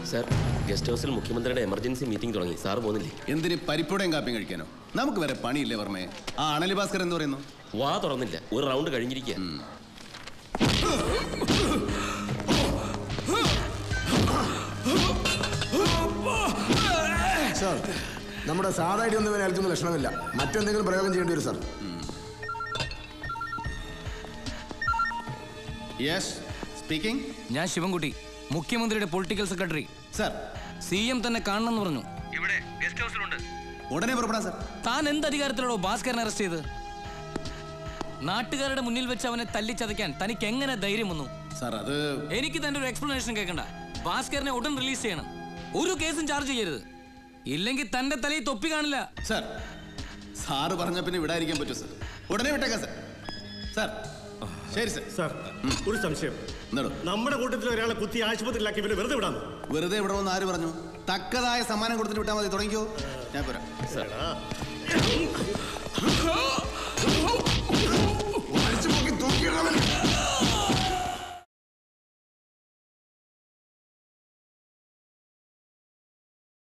sir guest ഹൗസിൽ മുഖ്യമന്ത്രിയുടെ emergency meeting തുടങ്ങി സാർ പോകുന്നില്ലേ എന്തിന് പരിപ്പുടയും കാപ്പിയും കഴിക്കാനോ നമുക്ക് വരെ പണിയില്ലേ വർമ്മയെ ആ അണലി ഭാസ്കർ എന്ന് പറയുന്നു വാ തുറന്നില്ല ഒരു റൗണ്ട് കഴിഞ്ഞിരിക്കുക സാർ നമ്മുടെ സാധാ ഇടിയൊന്നും ഇവനെ ഏൽക്കുന്ന ലക്ഷണമില്ല മറ്റെന്തെങ്കിലും പ്രയോഗം ചെയ്യേണ്ടി വരും സാർ യെസ് സ്പീക്കിംഗ് ഞാൻ ശിവൻകുട്ടി മുഖ്യമന്ത്രിയുടെ political secretary sir C M തന്നെ കാണണമെന്ന് പറഞ്ഞു ഇവിടെ ഗസ്റ്റ് ഹൗസിലുണ്ട് ഉടനെ പുറപ്പെടാം സർ താൻ എന്ത് അധികാരത്തിലാണോ ഭാസ്കരനെ അറസ്റ്റ് ചെയ്ത് നാട്ടുകാരുടെ മുന്നിൽ വെച്ച് അവനെ തല്ലിച്ചതയ്ക്കാൻ തനിക്ക് എങ്ങനെ ധൈര്യം വന്നു സാർ അത് എനിക്ക് തന്റെ ഒരു എക്സ്പ്ലനേഷൻ കേൾക്കണ്ട ഭാസ്കരനെ ഉടൻ റിലീസ് ചെയ്യണം ഒരു കേസും ചാർജ് ചെയ്യരുത് ഇല്ലെങ്കിൽ തന്റെ തലയിൽ തൊപ്പി കാണില്ല സർ സാറ് പറഞ്ഞ പിന്നെ വിടാതിരിക്കാൻ പറ്റൂ സർ ഉടനെ വിട്ടേക്കാം സർ സർ ശരി സർ സാർ ഒരു സംശയം എന്നാടോ നമ്മുടെ കൂട്ടത്തിൽ ഒരാളെ കുത്തി ആശുപത്രിയിലാക്കി ഇവനെ വെറുതെ വിടാം വെറുതെ ഇവിടെ വന്ന് ആര് പറഞ്ഞു തക്കതായ സമ്മാനം കൊടുത്തിട്ട് വിട്ടാൽ മതി തുടങ്ങിക്കോ ഞാൻ പോരാ സാർ